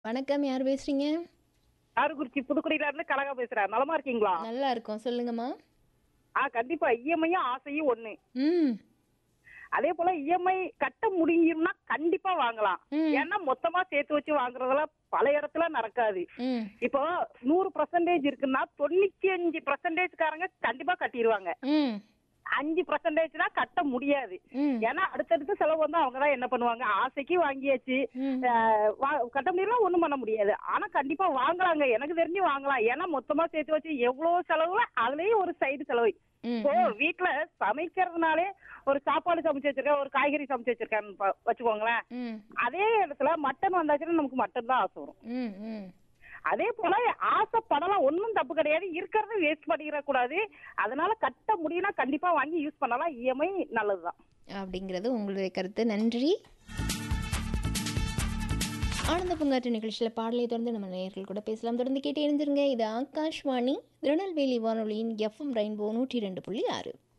வணக்கம் யார் பேசுறீங்க காரக்குறிச்சி புதுக்குடியில இருந்து கனகா பேசுறேன் நலமா இருக்கீங்களா நல்லா இருக்கோம் சொல்லுங்கம்மா ஆ கண்டிப்பா இஎம்ஐயும் ஆசையும் ஒண்ணு ம் அதே போல இஎம்ஐ கட்ட முடியும்னா கண்டிப்பா வாங்கலாம் ம். ஏன்னா மொத்தமா சேர்த்து வச்சு வாங்குறதெல்லாம் பல இடத்துல நடக்காது ம் இப்போ நூறு பர்சன்டேஜ் இருக்குன்னா தொண்ணூத்தி அஞ்சு பர்சன்டேஜ்காரங்க கண்டிப்பா கட்டிடுவாங்க ம் அஞ்சு பர்சன்டேஜ் தான் கட்ட முடியாது ம் ஏன்னா அடுத்தடுத்து செலவு வந்து அவங்க தான் என்ன பண்ணுவாங்க ஆசைக்கு வாங்கியாச்சு ம். அஹ், வா- கட்ட முடியலாம் ஒண்ணும் பண்ண முடியாது ஆனா கண்டிப்பா வாங்கலாங்க எனக்கு தெரிஞ்சு வாங்கலாம் ஏன்னா மொத்தமா சேர்த்து வச்சு எவ்வளவு செலவு அதுலயும் ஒரு சைடு செலவு ம், இப்போ வீட்டுல சமைக்கிறதுனாலே ஒரு சாப்பாடு சமைச்சு வச்சிருக்கேன் ஒரு காய்கறி சமைச்சு வச்சிருக்கேன்னு ப- வச்சுக்கோங்களேன் ம் அதே இடத்துல மட்டன் வந்தாச்சுன்னா நமக்கு மட்டன் தான் ஆசை வரும் ம் ம் அதே போல ஆசைப்படலாம் ஒன்றும் தப்பு கிடையாது இருக்கிறத வேஸ்ட் பண்ணிட கூடாது அதனால கட்ட முடியும்னா கண்டிப்பா வாங்கி யூஸ் பண்ணலாம் இஎம்ஐ நல்லதுதான் அப்படிங்கிறது உங்களுடைய கருத்து நன்றி ஆனந்த பூங்காற்று நிகழ்ச்சியில் பாடலை தொடர்ந்து நம்ம நேயர்கள் கூட பேசலாம் தொடர்ந்து கேட்டு இணைஞ்சிருங்க இது ஆகாஷ்வாணி திருநெல்வேலி வானொலியின் எஃப்எம் ரெயின்போ நூற்றி ரெண்டு புள்ளி ஆறு